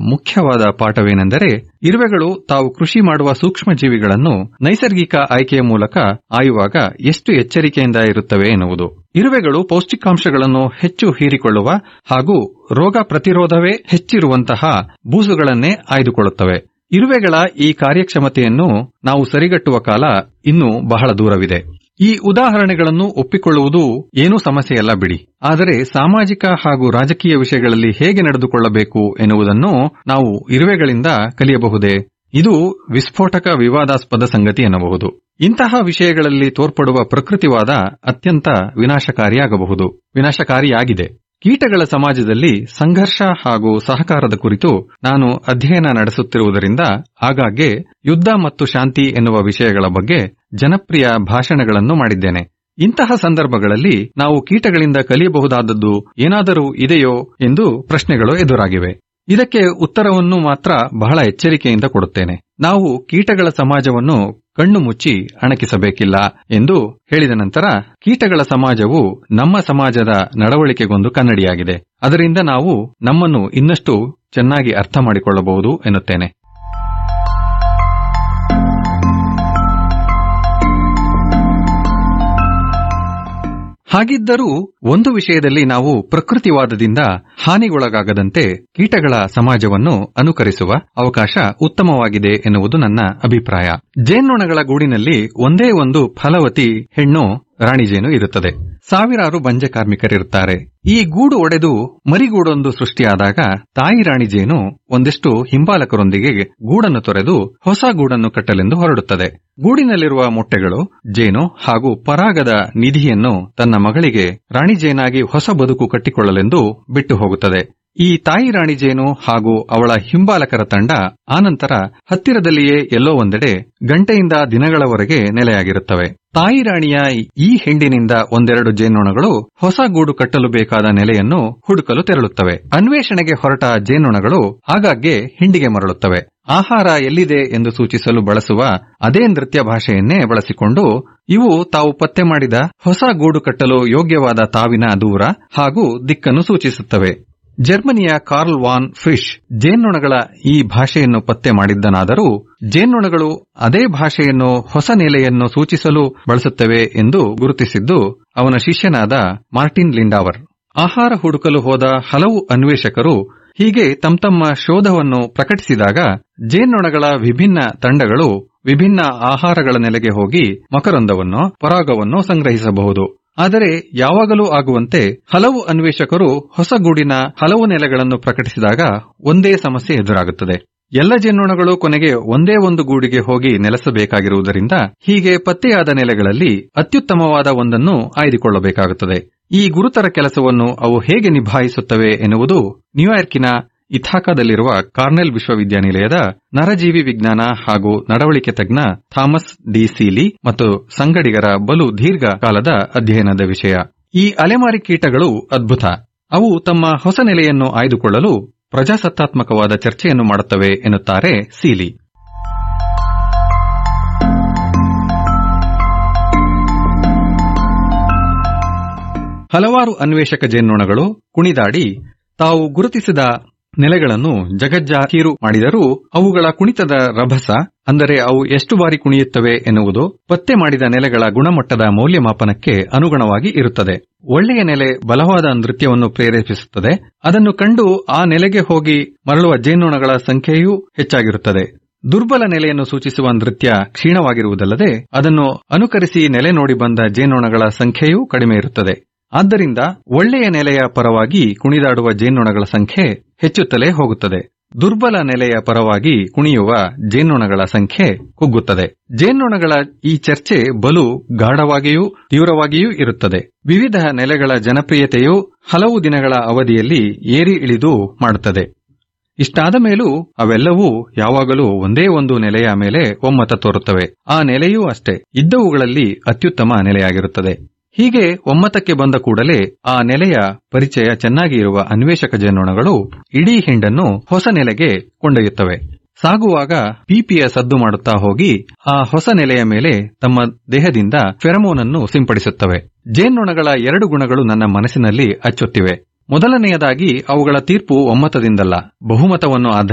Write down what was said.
ಮುಖ್ಯವಾದ ಪಾಠವೇನೆಂದರೆ ಇರುವೆಗಳು ತಾವು ಕೃಷಿ ಮಾಡುವ ಸೂಕ್ಷ್ಮ ಜೀವಿಗಳನ್ನು ನೈಸರ್ಗಿಕ ಆಯ್ಕೆಯ ಮೂಲಕ ಆಯುವಾಗ ಎಷ್ಟು ಎಚ್ಚರಿಕೆಯಿಂದ ಇರುತ್ತವೆ ಎನ್ನುವುದು ಇರುವೆಗಳು ಪೌಷ್ಟಿಕಾಂಶಗಳನ್ನು ಹೆಚ್ಚು ಹೀರಿಕೊಳ್ಳುವ ಹಾಗೂ ರೋಗ ಪ್ರತಿರೋಧವೇ ಹೆಚ್ಚಿರುವಂತಹ ಬೂಸುಗಳನ್ನೇ ಆಯ್ದುಕೊಳ್ಳುತ್ತವೆ ಇರುವೆಗಳ ಈ ಕಾರ್ಯಕ್ಷಮತೆಯನ್ನು ನಾವು ಸರಿಗಟ್ಟುವ ಕಾಲ ಇನ್ನೂ ಬಹಳ ದೂರವಿದೆ ಈ ಉದಾಹರಣೆಗಳನ್ನು ಒಪ್ಪಿಕೊಳ್ಳುವುದು ಏನೂ ಸಮಸ್ಯೆಯಲ್ಲ ಬಿಡಿ ಆದರೆ ಸಾಮಾಜಿಕ ಹಾಗೂ ರಾಜಕೀಯ ವಿಷಯಗಳಲ್ಲಿ ಹೇಗೆ ನಡೆದುಕೊಳ್ಳಬೇಕು ಎನ್ನುವುದನ್ನು ನಾವು ಇರುವೆಗಳಿಂದ ಕಲಿಯಬಹುದೇ ಇದು ವಿಸ್ಫೋಟಕ ವಿವಾದಾಸ್ಪದ ಸಂಗತಿ ಎನ್ನಬಹುದು ಇಂತಹ ವಿಷಯಗಳಲ್ಲಿ ತೋರ್ಪಡುವ ಪ್ರಕೃತಿವಾದ ಅತ್ಯಂತ ವಿನಾಶಕಾರಿಯಾಗಬಹುದು ವಿನಾಶಕಾರಿಯಾಗಿದೆ ಕೀಟಗಳ ಸಮಾಜದಲ್ಲಿ ಸಂಘರ್ಷ ಹಾಗೂ ಸಹಕಾರದ ಕುರಿತು ನಾನು ಅಧ್ಯಯನ ನಡೆಸುತ್ತಿರುವುದರಿಂದ ಆಗಾಗ್ಗೆ ಯುದ್ಧ ಮತ್ತು ಶಾಂತಿ ಎನ್ನುವ ವಿಷಯಗಳ ಬಗ್ಗೆ ಜನಪ್ರಿಯ ಭಾಷಣಗಳನ್ನು ಮಾಡಿದ್ದೇನೆ ಇಂತಹ ಸಂದರ್ಭಗಳಲ್ಲಿ ನಾವು ಕೀಟಗಳಿಂದ ಕಲಿಯಬಹುದಾದದ್ದು ಏನಾದರೂ ಇದೆಯೋ ಎಂದು ಪ್ರಶ್ನೆಗಳು ಎದುರಾಗಿವೆ ಇದಕ್ಕೆ ಉತ್ತರವನ್ನು ಮಾತ್ರ ಬಹಳ ಎಚ್ಚರಿಕೆಯಿಂದ ಕೊಡುತ್ತೇನೆ ನಾವು ಕೀಟಗಳ ಸಮಾಜವನ್ನು ಕಣ್ಣು ಮುಚ್ಚಿ ಅಣಕಿಸಬೇಕಿಲ್ಲ ಎಂದು ಹೇಳಿದ ನಂತರ ಕೀಟಗಳ ಸಮಾಜವು ನಮ್ಮ ಸಮಾಜದ ನಡವಳಿಕೆಗೊಂದು ಕನ್ನಡಿಯಾಗಿದೆ ಅದರಿಂದ ನಾವು ನಮ್ಮನ್ನು ಇನ್ನಷ್ಟು ಚೆನ್ನಾಗಿ ಅರ್ಥ ಮಾಡಿಕೊಳ್ಳಬಹುದು ಎನ್ನುತ್ತೇನೆ ಹಾಗಿದ್ದರೂ ಒಂದು ವಿಷಯದಲ್ಲಿ ನಾವು ಪ್ರಕೃತಿವಾದದಿಂದ ಹಾನಿಗೊಳಗಾಗದಂತೆ ಕೀಟಗಳ ಸಮಾಜವನ್ನು ಅನುಕರಿಸುವ ಅವಕಾಶ ಉತ್ತಮವಾಗಿದೆ ಎನ್ನುವುದು ನನ್ನ ಅಭಿಪ್ರಾಯ ಜೇನ್ನೊಣಗಳ ಗೂಡಿನಲ್ಲಿ ಒಂದೇ ಒಂದು ಫಲವತಿ ಹೆಣ್ಣು ರಾಣಿಜೇನು ಇರುತ್ತದೆ ಸಾವಿರಾರು ಬಂಜೆ ಕಾರ್ಮಿಕರಿರುತ್ತಾರೆ ಈ ಗೂಡು ಒಡೆದು ಮರಿಗೂಡೊಂದು ಸೃಷ್ಟಿಯಾದಾಗ ತಾಯಿ ರಾಣಿ ಜೇನು ಒಂದಿಷ್ಟು ಹಿಂಬಾಲಕರೊಂದಿಗೆ ಗೂಡನ್ನು ತೊರೆದು ಹೊಸ ಗೂಡನ್ನು ಕಟ್ಟಲೆಂದು ಹೊರಡುತ್ತದೆ ಗೂಡಿನಲ್ಲಿರುವ ಮೊಟ್ಟೆಗಳು ಜೇನು ಹಾಗೂ ಪರಾಗದ ನಿಧಿಯನ್ನು ತನ್ನ ಮಗಳಿಗೆ ರಾಣಿ ಜೇನಾಗಿ ಹೊಸ ಬದುಕು ಕಟ್ಟಿಕೊಳ್ಳಲೆಂದು ಬಿಟ್ಟು ಹೋಗುತ್ತದೆ ಈ ತಾಯಿ ರಾಣಿ ಜೇನು ಹಾಗೂ ಅವಳ ಹಿಂಬಾಲಕರ ತಂಡ ಆನಂತರ ಹತ್ತಿರದಲ್ಲಿಯೇ ಎಲ್ಲೋ ಒಂದೆಡೆ ಗಂಟೆಯಿಂದ ದಿನಗಳವರೆಗೆ ನೆಲೆಯಾಗಿರುತ್ತವೆ ತಾಯಿ ರಾಣಿಯ ಈ ಹಿಂಡಿನಿಂದ ಒಂದೆರಡು ಜೇನ್ನೊಣಗಳು ಹೊಸ ಗೂಡು ಕಟ್ಟಲು ಬೇಕಾದ ನೆಲೆಯನ್ನು ಹುಡುಕಲು ತೆರಳುತ್ತವೆ ಅನ್ವೇಷಣೆಗೆ ಹೊರಟ ಜೇನ್ನೊಣಗಳು ಆಗಾಗ್ಗೆ ಹಿಂಡಿಗೆ ಮರಳುತ್ತವೆ ಆಹಾರ ಎಲ್ಲಿದೆ ಎಂದು ಸೂಚಿಸಲು ಬಳಸುವ ಅದೇ ನೃತ್ಯ ಭಾಷೆಯನ್ನೇ ಬಳಸಿಕೊಂಡು ಇವು ತಾವು ಪತ್ತೆ ಮಾಡಿದ ಹೊಸ ಗೂಡು ಕಟ್ಟಲು ಯೋಗ್ಯವಾದ ತಾವಿನ ದೂರ ಹಾಗೂ ದಿಕ್ಕನ್ನು ಸೂಚಿಸುತ್ತವೆ ಜರ್ಮನಿಯ ಕಾರ್ಲ್ ವಾನ್ ಫಿಶ್ ಜೇನ್ನೊಣಗಳ ಈ ಭಾಷೆಯನ್ನು ಪತ್ತೆ ಮಾಡಿದ್ದನಾದರೂ ಜೇನ್ನೊಣಗಳು ಅದೇ ಭಾಷೆಯನ್ನು ಹೊಸ ನೆಲೆಯನ್ನು ಸೂಚಿಸಲು ಬಳಸುತ್ತವೆ ಎಂದು ಗುರುತಿಸಿದ್ದು ಅವನ ಶಿಷ್ಯನಾದ ಮಾರ್ಟಿನ್ ಲಿಂಡಾವರ್ ಆಹಾರ ಹುಡುಕಲು ಹೋದ ಹಲವು ಅನ್ವೇಷಕರು ಹೀಗೆ ತಮ್ಮ ತಮ್ಮ ಶೋಧವನ್ನು ಪ್ರಕಟಿಸಿದಾಗ ಜೇನ್ನೊಣಗಳ ವಿಭಿನ್ನ ತಂಡಗಳು ವಿಭಿನ್ನ ಆಹಾರಗಳ ನೆಲೆಗೆ ಹೋಗಿ ಮಕರಂದವನ್ನು ಪರಾಗವನ್ನು ಸಂಗ್ರಹಿಸಬಹುದು ಆದರೆ ಯಾವಾಗಲೂ ಆಗುವಂತೆ ಹಲವು ಅನ್ವೇಷಕರು ಹೊಸ ಗೂಡಿನ ಹಲವು ನೆಲೆಗಳನ್ನು ಪ್ರಕಟಿಸಿದಾಗ ಒಂದೇ ಸಮಸ್ಯೆ ಎದುರಾಗುತ್ತದೆ ಎಲ್ಲ ಜೇನ್ನೊಣಗಳು ಕೊನೆಗೆ ಒಂದೇ ಒಂದು ಗೂಡಿಗೆ ಹೋಗಿ ನೆಲೆಸಬೇಕಾಗಿರುವುದರಿಂದ ಹೀಗೆ ಪತ್ತೆಯಾದ ನೆಲೆಗಳಲ್ಲಿ ಅತ್ಯುತ್ತಮವಾದ ಒಂದನ್ನು ಆಯ್ದುಕೊಳ್ಳಬೇಕಾಗುತ್ತದೆ ಈ ಗುರುತರ ಕೆಲಸವನ್ನು ಅವು ಹೇಗೆ ನಿಭಾಯಿಸುತ್ತವೆ ಎನ್ನುವುದು ನ್ಯೂಯಾರ್ಕಿನ ಇಥಾಕಾದಲ್ಲಿರುವ ಕಾರ್ನೆಲ್ ವಿಶ್ವವಿದ್ಯಾನಿಲಯದ ನರಜೀವಿ ವಿಜ್ಞಾನ ಹಾಗೂ ನಡವಳಿಕೆ ತಜ್ಞ ಥಾಮಸ್ ಡಿ ಸೀಲಿ ಮತ್ತು ಸಂಗಡಿಗರ ಬಲು ದೀರ್ಘ ಕಾಲದ ಅಧ್ಯಯನದ ವಿಷಯ ಈ ಅಲೆಮಾರಿ ಕೀಟಗಳು ಅದ್ಭುತ ಅವು ತಮ್ಮ ಹೊಸ ನೆಲೆಯನ್ನು ಆಯ್ದುಕೊಳ್ಳಲು ಪ್ರಜಾಸತ್ತಾತ್ಮಕವಾದ ಚರ್ಚೆಯನ್ನು ಮಾಡುತ್ತವೆ ಎನ್ನುತ್ತಾರೆ ಸೀಲಿ ಹಲವಾರು ಅನ್ವೇಷಕ ಜೇನ್ನೊಣಗಳು ಕುಣಿದಾಡಿ ತಾವು ಗುರುತಿಸಿದ ನೆಲೆಗಳನ್ನು ಜಗಜ್ಜಾಹೀರು ಮಾಡಿದರೂ ಅವುಗಳ ಕುಣಿತದ ರಭಸ ಅಂದರೆ ಅವು ಎಷ್ಟು ಬಾರಿ ಕುಣಿಯುತ್ತವೆ ಎನ್ನುವುದು ಪತ್ತೆ ಮಾಡಿದ ನೆಲೆಗಳ ಗುಣಮಟ್ಟದ ಮೌಲ್ಯಮಾಪನಕ್ಕೆ ಅನುಗುಣವಾಗಿ ಇರುತ್ತದೆ ಒಳ್ಳೆಯ ನೆಲೆ ಬಲವಾದ ನೃತ್ಯವನ್ನು ಪ್ರೇರೇಪಿಸುತ್ತದೆ ಅದನ್ನು ಕಂಡು ಆ ನೆಲೆಗೆ ಹೋಗಿ ಮರಳುವ ಜೇನ್ನೊಣಗಳ ಸಂಖ್ಯೆಯೂ ಹೆಚ್ಚಾಗಿರುತ್ತದೆ ದುರ್ಬಲ ನೆಲೆಯನ್ನು ಸೂಚಿಸುವ ನೃತ್ಯ ಕ್ಷೀಣವಾಗಿರುವುದಲ್ಲದೆ ಅದನ್ನು ಅನುಕರಿಸಿ ನೆಲೆ ನೋಡಿ ಬಂದ ಜೇನ್ನೊಣಗಳ ಸಂಖ್ಯೆಯೂ ಕಡಿಮೆ ಇರುತ್ತದೆ ಆದ್ದರಿಂದ ಒಳ್ಳೆಯ ನೆಲೆಯ ಪರವಾಗಿ ಕುಣಿದಾಡುವ ಜೇನ್ನೊಣಗಳ ಸಂಖ್ಯೆ ಹೆಚ್ಚುತ್ತಲೇ ಹೋಗುತ್ತದೆ ದುರ್ಬಲ ನೆಲೆಯ ಪರವಾಗಿ ಕುಣಿಯುವ ಜೇನ್ನೊಣಗಳ ಸಂಖ್ಯೆ ಕುಗ್ಗುತ್ತದೆ ಜೇನ್ನೊಣಗಳ ಈ ಚರ್ಚೆ ಬಲು ಗಾಢವಾಗಿಯೂ ತೀವ್ರವಾಗಿಯೂ ಇರುತ್ತದೆ ವಿವಿಧ ನೆಲೆಗಳ ಜನಪ್ರಿಯತೆಯು ಹಲವು ದಿನಗಳ ಅವಧಿಯಲ್ಲಿ ಏರಿ ಇಳಿದು ಮಾಡುತ್ತದೆ ಇಷ್ಟಾದ ಮೇಲೂ ಅವೆಲ್ಲವೂ ಯಾವಾಗಲೂ ಒಂದೇ ಒಂದು ನೆಲೆಯ ಮೇಲೆ ಒಮ್ಮತ ತೋರುತ್ತವೆ ಆ ನೆಲೆಯೂ ಅಷ್ಟೇ ಇದ್ದವುಗಳಲ್ಲಿ ಅತ್ಯುತ್ತಮ ನೆಲೆಯಾಗಿರುತ್ತದೆ ಹೀಗೆ ಒಮ್ಮತಕ್ಕೆ ಬಂದ ಕೂಡಲೇ ಆ ನೆಲೆಯ ಪರಿಚಯ ಚೆನ್ನಾಗಿ ಇರುವ ಅನ್ವೇಷಕ ಜೇನ್ನೊಣಗಳು ಇಡೀ ಹಿಂಡನ್ನು ಹೊಸ ನೆಲೆಗೆ ಕೊಂಡೊಯ್ಯುತ್ತವೆ ಸಾಗುವಾಗ ಪಿಪಿಯ ಸದ್ದು ಮಾಡುತ್ತಾ ಹೋಗಿ ಆ ಹೊಸ ನೆಲೆಯ ಮೇಲೆ ತಮ್ಮ ದೇಹದಿಂದ ಫೆರಮೋನನ್ನು ಸಿಂಪಡಿಸುತ್ತವೆ ಜೇನ್ನೊಣಗಳ ಎರಡು ಗುಣಗಳು ನನ್ನ ಮನಸ್ಸಿನಲ್ಲಿ ಅಚ್ಚೊತ್ತಿವೆ ಮೊದಲನೆಯದಾಗಿ ಅವುಗಳ ತೀರ್ಪು ಒಮ್ಮತದಿಂದಲ್ಲ ಬಹುಮತವನ್ನು